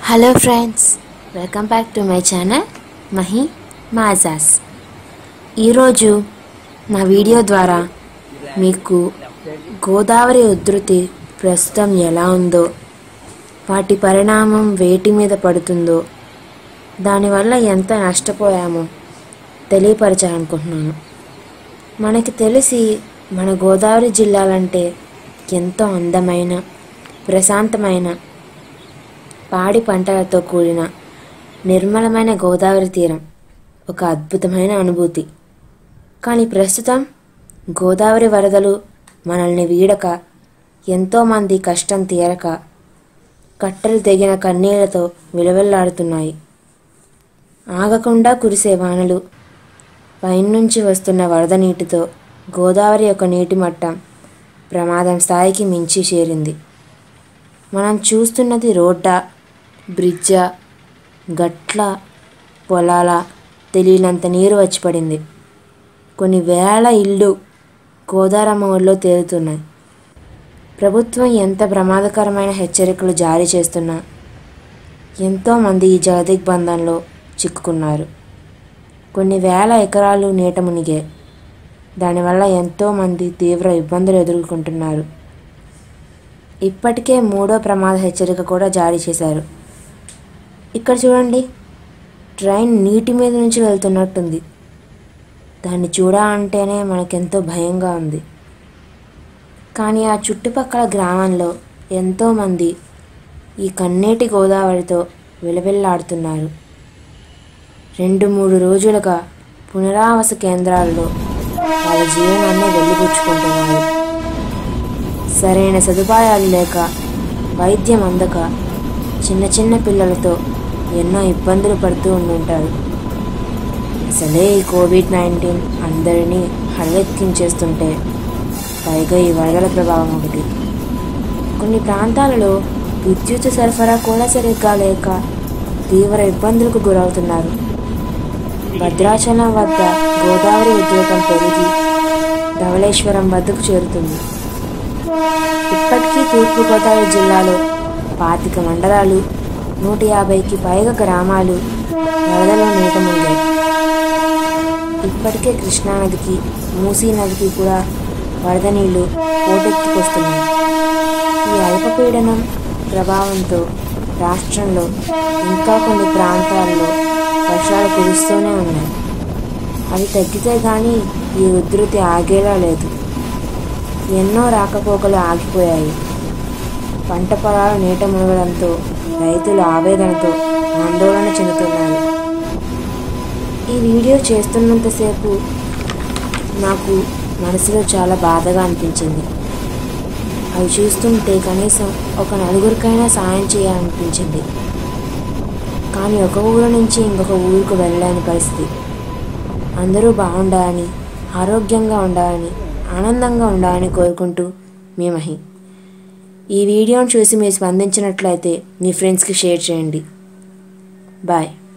hello friends welcome back to my channel Mahi మాజాస్ ఈరోజు మా వీడియో ద్వారా మీకు గోదావరి ఉధృతి ప్రస్తుతం ఎలా ఉందో వాటి పరిణామం వేటి మీద పడుతుందో దానివల్ల ఎంత నష్టపోయామో తెలియపరచాలనుకుంటున్నాను మనకి తెలిసి మన గోదావరి జిల్లాలంటే ఎంతో అందమైన ప్రశాంతమైన పాడి పంటలతో కూడిన నిర్మలమైన గోదావరి తీరం ఒక అద్భుతమైన అనుభూతి కానీ ప్రస్తుతం గోదావరి వరదలు మనల్ని వీడక ఎంతోమంది కష్టం తీరక కట్టలు తెగిన కన్నీళ్లతో విలవెల్లాడుతున్నాయి ఆగకుండా కురిసే వానలు పైనుంచి వస్తున్న వరద నీటితో గోదావరి యొక్క నీటి మట్టం ప్రమాదం స్థాయికి మించి చేరింది మనం చూస్తున్నది రోడ్డా బ్రిడ్జా గట్ల పొలాల తెలియనంత నీరు వచ్చి పడింది కొన్ని వేల ఇళ్ళు గోదారమ్మ ఒళ్ళో తేలుతున్నాయి ప్రభుత్వం ఎంత ప్రమాదకరమైన హెచ్చరికలు జారీ చేస్తున్నా ఎంతోమంది ఈ జలదిగ్బంధంలో చిక్కుకున్నారు కొన్ని వేల ఎకరాలు నీట మునిగాయి దానివల్ల ఎంతోమంది తీవ్ర ఇబ్బందులు ఎదుర్కొంటున్నారు ఇప్పటికే మూడో ప్రమాద హెచ్చరిక కూడా జారీ చేశారు ఇక్కడ చూడండి ట్రైన్ నీటి మీద నుంచి వెళ్తున్నట్టుంది దాన్ని చూడాలంటేనే మనకెంతో భయంగా ఉంది కానీ ఆ చుట్టుపక్కల గ్రామంలో ఎంతోమంది ఈ కన్నీటి గోదావరితో విలవిల్లాడుతున్నారు రెండు మూడు రోజులుగా పునరావాస కేంద్రాల్లో వాళ్ళ జీవనాన్ని వెళ్ళిపుచ్చుకుంటున్నారు సరైన సదుపాయాలు లేక వైద్యం అందక చిన్న చిన్న పిల్లలతో ఎన్నో ఇబ్బందులు పడుతూ ఉండుంటారు అసలే ఈ కోవిడ్ నైన్టీన్ అందరినీ హడలెక్కించేస్తుంటే పైగా ఈ వరదల ప్రభావం ఒకటి కొన్ని ప్రాంతాలలో విద్యుత్ సరఫరా కూడా సరిగ్గా లేక తీవ్ర ఇబ్బందులకు గురవుతున్నారు భద్రాచలం వద్ద గోదావరి ఉద్యోగం పెరిగి ధవళేశ్వరం వద్దకు చేరుతుంది ఇప్పటికీ తూర్పుగోదావరి జిల్లాలో పాతిక మండలాలు నూట యాభైకి పైగా గ్రామాలు వరదలో నీట మునిగాయి ఇప్పటికే కృష్ణానదికి మూసీ నదికి కూడా వరద నీళ్లు పోటెత్తుకొస్తున్నాయి ఈ అల్పపీడనం ప్రభావంతో రాష్ట్రంలో ఇంకా కొన్ని ప్రాంతాల్లో వర్షాలు కురుస్తూనే ఉన్నాయి అవి తగ్గితే కానీ ఈ ఉధృతి ఆగేలా లేదు ఎన్నో రాకపోకలు ఆగిపోయాయి పంట పొలాలు నీట మునగడంతో రైతులు ఆవేదనతో ఆందోళన చెందుతున్నారు ఈ వీడియో చేస్తున్నంతసేపు నాకు మనసులో చాలా బాధగా అనిపించింది అవి చూస్తుంటే కనీసం ఒక నలుగురికైనా సాయం చేయాలనిపించింది కానీ ఒక ఊరు నుంచి ఇంకొక ఊరికి వెళ్ళలేని పరిస్థితి అందరూ బాగుండాలని ఆరోగ్యంగా ఉండాలని ఆనందంగా ఉండాలని కోరుకుంటూ మీ మహి ఈ వీడియోను చూసి మీరు స్పందించినట్లయితే మీ ఫ్రెండ్స్కి షేర్ చేయండి బాయ్